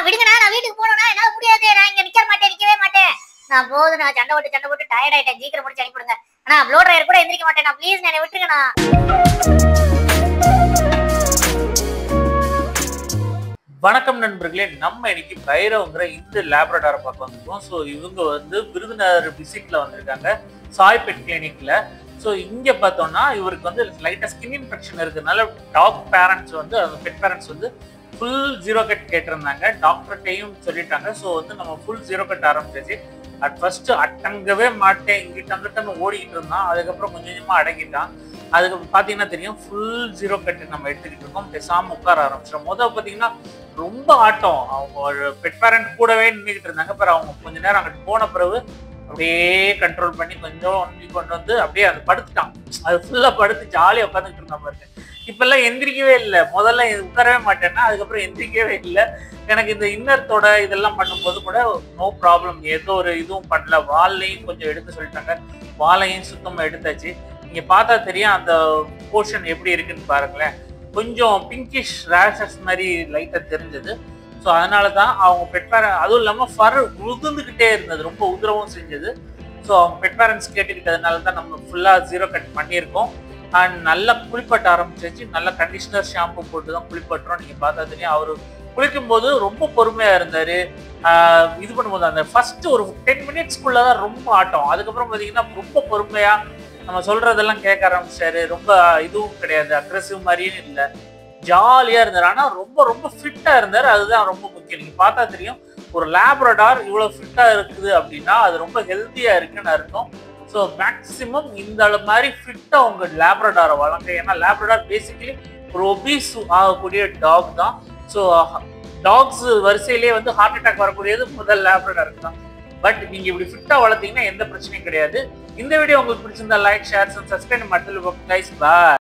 விடுங்கண்ணா நான் வீட்டுக்கு போகணும்னா என்னால முடியாது நான் இங்க நிக்க மாட்டேன் நிக்கவே மாட்டேன் நான் போகுது நான் சண்டை போட்டு சண்டை போட்டு டயர்ட் ஆயிட்டேன் சீக்கிரம் முடிச்சு அனுப்பிடுங்க ஆனா ப்ளோ ட்ரையர் கூட எந்திரிக்க மாட்டேன் நான் ப்ளீஸ் என்னை விட்டுருங்கண்ணா வணக்கம் நண்பர்களே நம்ம இன்னைக்கு பைரவங்கிற இந்த லேப்ரடாரை பார்க்க வந்திருக்கோம் ஸோ இவங்க வந்து விருதுநகர் விசிட்ல வந்திருக்காங்க சாய் பெட் கிளினிக்ல ஸோ இங்க பார்த்தோம்னா இவருக்கு வந்து லைட்டா ஸ்கின் இன்ஃபெக்ஷன் இருக்கிறதுனால டாக் பேரண்ட்ஸ் வந்து அந்த பெட் பேரண்ட்ஸ் வந்து ஃபுல் ஜீரோ கட் கேட்டிருந்தாங்க டாக்டர்கிட்டையும் சொல்லிட்டாங்க ஸோ வந்து நம்ம ஃபுல் ஜீரோ கட் ஆரம்பிச்சாச்சு அட் ஃபர்ஸ்ட் அட்டங்கவே மாட்டேன் இங்கிட்ட அங்கிட்டன்னு ஓடிக்கிட்டு இருந்தான் அதுக்கப்புறம் கொஞ்சம் கொஞ்சமா அடங்கிட்டான் அதுக்கு பார்த்தீங்கன்னா தெரியும் ஃபுல் ஜீரோ கட் நம்ம எடுத்துக்கிட்டு இருக்கோம் பேசாம உட்கார ஆரம்பிச்சிடும் முதல் பார்த்தீங்கன்னா ரொம்ப ஆட்டம் அவங்க ஒரு பெட் பேரண்ட் கூடவே நின்றுக்கிட்டு இருந்தாங்க பிறகு அவங்க கொஞ்ச நேரம் அங்கிட்டு போன பிறகு அப்படியே கண்ட்ரோல் பண்ணி கொஞ்சம் ஒண்டி கொண்டு வந்து அப்படியே அது படுத்துட்டான் அது ஃபுல்லா படுத்து ஜாலியாக உட்காந்துக்கிட்டு இருந்தா பாருங்க இப்பெல்லாம் எந்திரிக்கவே இல்லை முதல்ல உட்காரவே மாட்டேன்னா அதுக்கப்புறம் எந்திரிக்கவே இல்லை எனக்கு இந்த இன்னர் தொட இதெல்லாம் பண்ணும்போது கூட நோ ப்ராப்ளம் எந்த ஒரு இதுவும் பண்ணல வால்லையும் கொஞ்சம் எடுக்க சொல்லிட்டாங்க வாலையும் சுத்தமாக எடுத்தாச்சு நீங்க பார்த்தா தெரியும் அந்த போர்ஷன் எப்படி இருக்குன்னு பாருங்களேன் கொஞ்சம் பிங்கிஷ் ரேஷஸ் மாதிரி லைட்டாக தெரிஞ்சது ஸோ அதனால தான் அவங்க பெட் பேரண்ட் அதுவும் இல்லாமல் ஃபர் உதிர்ந்துக்கிட்டே இருந்தது ரொம்ப உதிரவும் செஞ்சது ஸோ அவங்க பெட் பேரண்ட்ஸ் கேட்டுக்கிட்டதுனால தான் நம்ம ஃபுல்லாக ஜீரோ கட் பண்ணியிருக்கோம் அண்ட் நல்லா குளிப்பாட்ட ஆரம்பிச்சிச்சு நல்ல கண்டிஷனர் ஷாம்பு போட்டு தான் குளிப்பாட்டுறோம் நீங்கள் பார்த்தா தெரியும் அவர் குளிக்கும்போது ரொம்ப பொறுமையாக இருந்தார் இது பண்ணும்போது அந்த ஃபர்ஸ்ட் ஒரு டென் மினிட்ஸ்க்குள்ளே தான் ரொம்ப ஆட்டம் அதுக்கப்புறம் பார்த்தீங்கன்னா ரொம்ப பொறுமையாக நம்ம சொல்றதெல்லாம் கேட்க ஆரம்பிச்சாரு ரொம்ப இதுவும் கிடையாது அக்ரெசிவ் மாதிரியும் இல்லை ஜாலியா இருந்தார் ஆனா ரொம்ப ரொம்ப ஃபிட்டா இருந்தார் அதுதான் ரொம்ப முக்கியம் நீங்க பார்த்தா தெரியும் ஒரு லேப்ரடார் இவ்வளவு ஃபிட்டா இருக்குது அப்படின்னா அது ரொம்ப ஹெல்த்தியா இருக்குன்னு அர்த்தம் ஸோ மேக்சிமம் இந்த அளவு மாதிரி ஃபிட்டா உங்க லேப்ரடாரை வளங்க ஏன்னா லேப்ரடார் பேசிக்கலி ஒரு ஒபீஸ் ஆகக்கூடிய டாக் தான் ஸோ டாக்ஸ் வரிசையிலேயே வந்து ஹார்ட் அட்டாக் வரக்கூடியது முதல் லேப்ரடாருக்கு தான் பட் நீங்க இப்படி ஃபிட்டா வளர்த்தீங்கன்னா எந்த பிரச்சனையும் கிடையாது இந்த வீடியோ உங்களுக்கு பிடிச்சிருந்தா லைக் ஷேர் சப்ஸ்கிரைப் மட்டும் கைஸ் பாய்